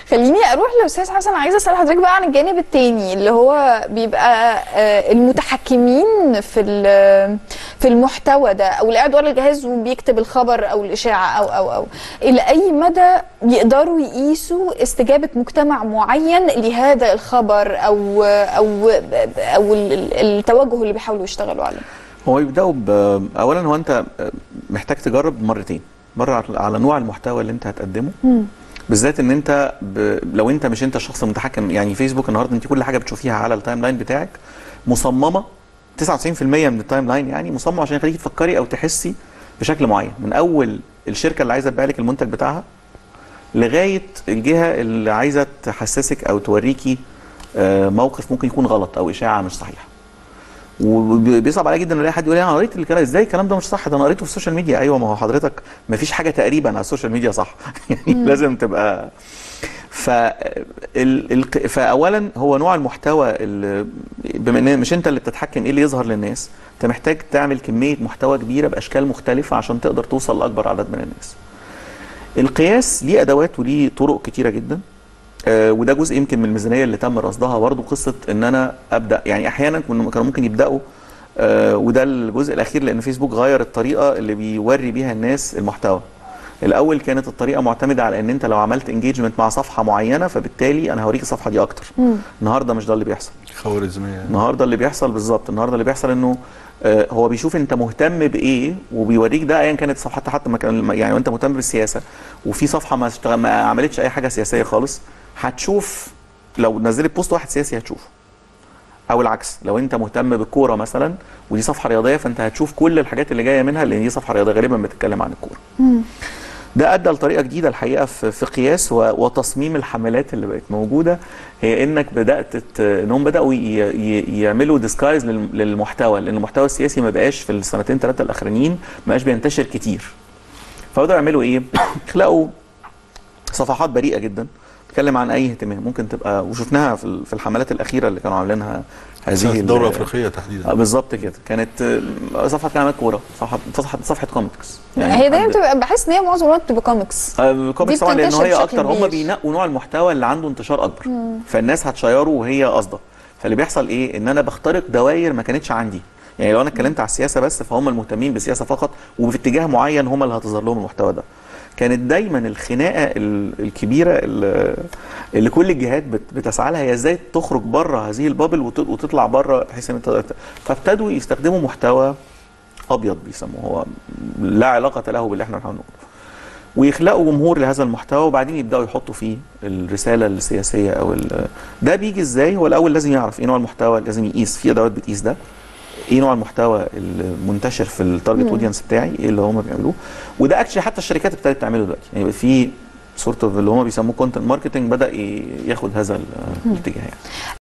خليني اروح لاستاذ حسن عايزه اسال حضرتك بقى عن الجانب التاني اللي هو بيبقى آه، المتحكمين في ال- في المحتوى ده او اللي قاعد ورا الجهاز وبيكتب الخبر او الاشاعه او او او الى اي مدى يقدروا يقيسوا استجابه مجتمع معين لهذا الخبر او او او ال- ال- التوجه اللي بيحاولوا يشتغلوا عليه هو يبداوا ب اولا هو انت محتاج تجرب مرتين مره على- على نوع المحتوى اللي انت هتقدمه بالذات ان انت ب... لو انت مش انت الشخص المتحكم يعني فيسبوك النهارده انت كل حاجه بتشوفيها على التايم لاين بتاعك مصممه 99% من التايم لاين يعني مصمم عشان يخليكي تفكري او تحسي بشكل معين من اول الشركه اللي عايزه تبيع لك المنتج بتاعها لغايه الجهه اللي عايزه تحسسك او توريكي آه، موقف ممكن يكون غلط او اشاعه مش صحيحه وبيصعب عليا جدا الاقي حد يقول لي انا قريت الكلام ازاي الكلام ده مش صح ده انا قريته في السوشيال ميديا ايوه ما هو حضرتك ما فيش حاجه تقريبا على السوشيال ميديا صح يعني لازم تبقى ف ال... ال... فاولا هو نوع المحتوى اللي بما ان مش انت اللي بتتحكم ايه اللي يظهر للناس انت محتاج تعمل كميه محتوى كبيره باشكال مختلفه عشان تقدر توصل لاكبر عدد من الناس القياس ليه ادوات وليه طرق كتيره جدا آه، وده جزء يمكن من الميزانيه اللي تم رصدها برضو قصه ان انا ابدا يعني احيانا كنا- كانوا ممكن يبداوا آه، وده الجزء الاخير لان فيسبوك غير الطريقه اللي بيوري بيها الناس المحتوى الاول كانت الطريقه معتمده على ان انت لو عملت انجيجمنت مع صفحه معينه فبالتالي انا هوريك الصفحه دي اكتر النهارده مش ده اللي بيحصل خوارزميه النهارده اللي بيحصل بالظبط النهارده اللي بيحصل انه آه، هو بيشوف انت مهتم بايه وبيوريك ده ايا كانت صفحتها حتى ما كان يعني وانت مهتم بالسياسه وفي صفحه ما, اشتغل ما عملتش اي حاجه سياسيه خالص هتشوف لو نزلت بوست واحد سياسي هتشوفه او العكس لو انت مهتم بالكوره مثلا ودي صفحه رياضيه فانت هتشوف كل الحاجات اللي جايه منها لان دي صفحه رياضيه غالبا بتتكلم عن الكوره ده ادى لطريقه جديده الحقيقه في في قياس و- وتصميم الحملات اللي بقت موجوده هي انك بدات ت- انهم بداوا ي- ي- يعملوا ديسكايز للمحتوى لان المحتوى السياسي ما بقاش في السنتين ثلاثه الاخرانيين ما بقاش بينتشر كتير فبداوا يعملوا ايه؟ يخلقوا صفحات بريئه جدا تتكلم عن اي اهتمام ممكن تبقى وشفناها في ال- في الحملات الاخيره اللي كانوا عاملينها هذه الدوره ال- الافريقيه آه، تحديدا بالظبط كده كانت آه، صفحه كلمات كوره صفحه صفحه صفحه كوميكس هي دايما حد- بتبقى بحس ان هي معظم الوقت بتبقى كوميكس آه، كوميكس دي طبعا لان بتنتشر هي بشكل اكتر هم كبير. بينقوا نوع المحتوى اللي عنده انتشار اكبر فالناس هتشيره وهي قاصده فاللي بيحصل ايه ان انا بخترق دوائر ما كانتش عندي يعني لو انا اتكلمت على السياسه بس فهم المهتمين بالسياسه فقط وفي اتجاه معين هم اللي هتظهر لهم المحتوى ده كانت دايما الخناقه ال- الكبيره اللي اللي كل الجهات بت- بتسعى لها هي ازاي تخرج بره هذه البابل وت- وتطلع بره بحيث ان انت فابتدوا يستخدموا محتوى ابيض بيسموه هو لا علاقه له باللي احنا بنحاول نقوله ويخلقوا جمهور لهذا المحتوى وبعدين يبداوا يحطوا فيه الرساله السياسيه او ال- ده بيجي ازاي هو الاول لازم يعرف ايه نوع المحتوى لازم يقيس في ادوات بتقيس ده ايه نوع المحتوى المنتشر في التارجت اودينس بتاعي ايه اللي هم بيعملوه وده اكشلي حتى الشركات ابتدت تعمله دلوقتي يعني يبقى في سورت اوف اللي هم بيسموه كونتنت ماركتنج بدا ي- ياخد هذا ال- الاتجاه يعني